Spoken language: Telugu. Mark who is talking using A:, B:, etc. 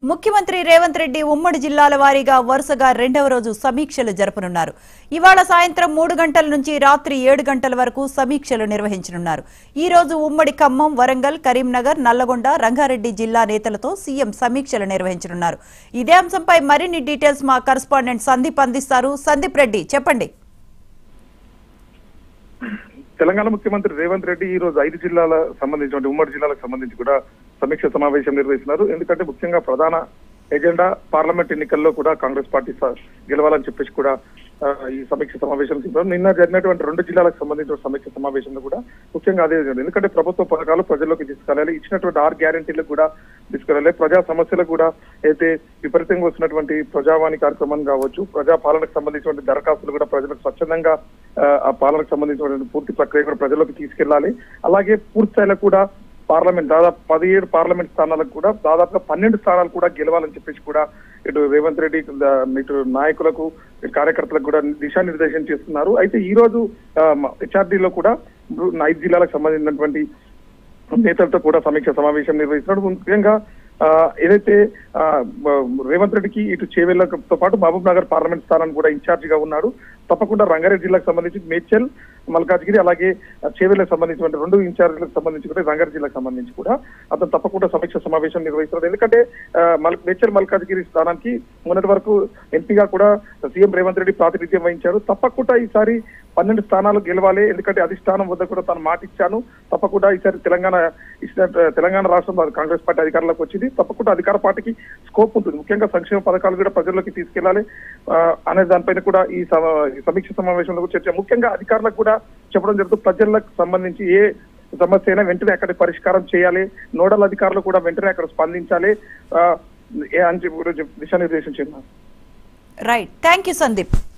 A: ముఖ్యమంత్రి రేవంత్ రెడ్డి ఉమ్మడి జిల్లాల వారీగా వరుసగా రెండవ రోజు సమీక్షలు జరపనున్నారు ఇవాళ సాయంత్రం మూడు గంటల నుంచి రాత్రి ఏడు గంటల వరకు సమీక్షలు నిర్వహించనున్నారు ఈ రోజు ఉమ్మడి ఖమ్మం వరంగల్ కరీంనగర్ నల్లగొండ రంగారెడ్డి జిల్లా నేతలతో సీఎం సమీక్షలు నిర్వహించనున్నారు ఇదే అంశంపై మరిన్ని డీటెయిల్స్ మా కరస్పాండెంట్ సందీప్ అందిస్తారు సందీప్ రెడ్డి చెప్పండి
B: తెలంగాణ ముఖ్యమంత్రి రేవంత్ రెడ్డి ఈ రోజు ఐదు జిల్లాల సంబంధించిన ఉమ్మడి జిల్లాలకు సంబంధించి కూడా సమీక్ష సమావేశం నిర్వహిస్తున్నారు ఎందుకంటే ముఖ్యంగా ప్రధాన ఎజెండా పార్లమెంట్ ఎన్నికల్లో కూడా కాంగ్రెస్ పార్టీ స- గెలవాలని చెప్పేసి కూడా ఆ, ఈ సమీక్ష సమావేశం చేశారు. నిన్న జరిగినటువంటి రెండు జిల్లాలకు సంబంధించిన సమీక్ష సమావేశంలో కూడా ముఖ్యంగా అదే జరిగింది ఎందుకంటే ప్రభుత్వ పథకాలు ప్రజల్లోకి తీసుకెళ్ళాలి ఇచ్చినటువంటి ఆరు గ్యారంటీలకు కూడా తీసుకెళ్ళాలి ప్రజా సమస్యలకు కూడా అయితే విపరీతంగా వస్తున్నటువంటి ప్రజావాణి కార్యక్రమం కావచ్చు ప్రజా పాలనకు సంబంధించినటువంటి దరఖాస్తులు కూడా ప్రజలకు స్వచ్ఛందంగా ఆ, ఆ పాలనకు సంబంధించినటువంటి పూర్తి ప్రక్రియ కూడా ప్రజల్లోకి తీసుకెళ్లాలి అలాగే పూర్తి స్థాయిలో కూడా పార్లమెంట్ దాదాపు పదిహేడు పార్లమెంట్ స్థానాలకు కూడా దాదాపుగా పన్నెండు స్థానాలు కూడా గెలవాలని చెప్పేసి కూడా ఇటు రేవంత్ రెడ్డి ద- ఇటు నాయకులకు ఇటు కార్యకర్తలకు కూడా దిశానిర్దేశం చేస్తున్నారు అయితే ఈ రోజు హెచ్ఆర్డీలో కూడా ఇప్పుడు ఐదు జిల్లాలకు సంబంధించినటువంటి నేతలతో కూడా సమీక్ష సమావేశం నిర్వహిస్తున్నాడు ముఖ్యంగా ఆ, ఏదైతే ఆ, బ- రేవంత్ రెడ్డికి ఇటు చేవెళ్లతో పాటు మహబూబ్ నగర్ పార్లమెంట్ స్థానాన్ని కూడా ఇన్ఛార్జ్ గా ఉన్నాడు తప్పకుండా రంగారెడ్డి జిల్లాకు సంబంధించి మేడ్చల్ మల్కాజ్గిరి అలాగే చేవెళ్లకు సంబంధించిన రెండు ఇన్ఛార్జీలకు సంబంధించి కూడా రంగారెడ్డి జిల్లాకు సంబంధించి కూడా అతను తప్పకుండా సమీక్ష సమావేశం నిర్వహిస్తున్నాడు ఎందుకంటే ఆ, మల్ మేడ్చల్ మల్కాజ్గిరి స్థానానికి మొన్నటి వరకు ఎంపీగా కూడా సీఎం రేవంత్ రెడ్డి ప్రాతినిధ్యం వహించారు తప్పకుండా ఈసారి పన్నెండు స్థానాలు గెలవాలి ఎందుకంటే అధిష్టానం వద్ద కూడా తాను మాట ఇచ్చాను తప్పకుండా ఈసారి తెలంగాణ ఇచ్చిన తెలంగాణ రాష్ట్రం కాంగ్రెస్ పార్టీ అధికారంలోకి వచ్చింది తప్పకుండా అధికార పార్టీకి స్కోప్ ఉంటుంది ముఖ్యంగా సంక్షేమ పథకాలు కూడా ప్రజల్లోకి తీసుకెళ్లాలి ఆ, అనే దానిపైన కూడా ఈ సమ- ఈ సమీక్ష సమావేశంలో కూడా చర్చ ముఖ్యంగా అధికారులకు కూడా చెప్పడం జరుగుతుంది ప్రజలకు సంబంధించి ఏ సమస్య అయినా వెంటనే అక్కడ పరిష్కారం చేయాలి నోడల్ అధికారులు కూడా వెంటనే అక్కడ స్పందించాలి ఆ, ఏ అని చెప్పి కూడా చెప్- దిశానిర్దేశం చేయన్నారు
A: రైట్ థ్యాంక్ యూ సందీప్